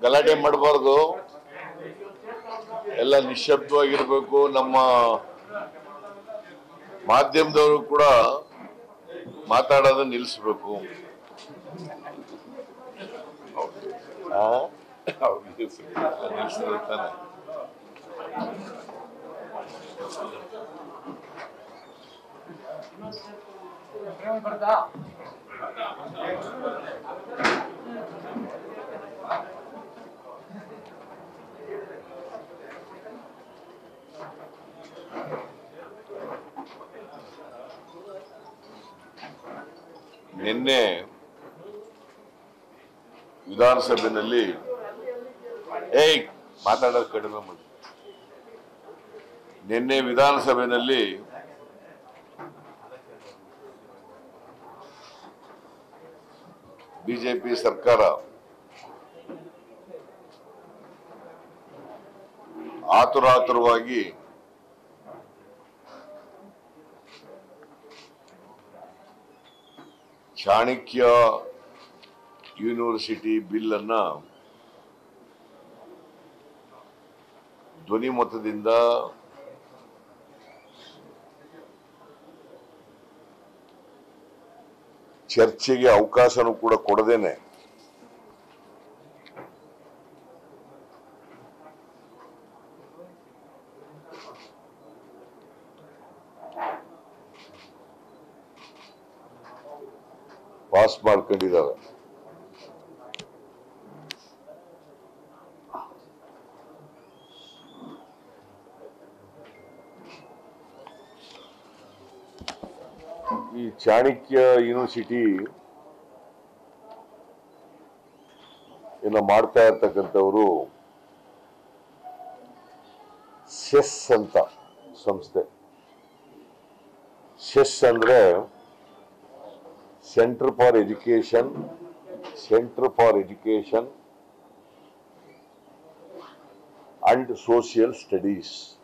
ಗಲಾಟೆ ಮಾಡಬಾರ್ದು ಎಲ್ಲ ನಿಶ್ಶಬ್ದವಾಗಿರ್ಬೇಕು ನಮ್ಮ ಮಾಧ್ಯಮದವರು ಕೂಡ ಮಾತಾಡೋದನ್ನ ನಿಲ್ಲಿಸ್ಬೇಕು ಆ? ನಿಲ್ಸಿದ್ರೆ ತಾನೆ ನಿನ್ನೆ ವಿಧಾನಸಭೆಯಲ್ಲಿ ಏಯ್ ಮಾತಾಡೋದು ಕಡಿಮೆ ಮಾಡಿ ನಿನ್ನೆ ವಿಧಾನಸಭೆಯಲ್ಲಿ ಬಿಜೆಪಿ ಸರ್ಕಾರ ಆತುರಾತುರವಾಗಿ ಚಾಣಕ್ಯ ಯೂನಿವರ್ಸಿಟಿ ಬಿಲ್ ಅನ್ನ ಧ್ವನಿ ಮತದಿಂದ ಚರ್ಚೆಗೆ ಅವಕಾಶನೂ ಕೂಡ ಕೊಡದೇನೆ ಪಾಸ್ ಮಾಡ್ಕೊಂಡಿದ್ದಾರೆ ಈ ಚಾಣಕ್ಯ ಯೂನಿವರ್ಸಿಟಿ ಎಲ್ಲ ಮಾಡ್ತಾ ಇರ್ತಕ್ಕಂಥವರು ಸೆಸ್ ಅಂತ ಸಂಸ್ಥೆ ಸೆಸ್ ಅಂದ್ರೆ centre for education centre for education and social studies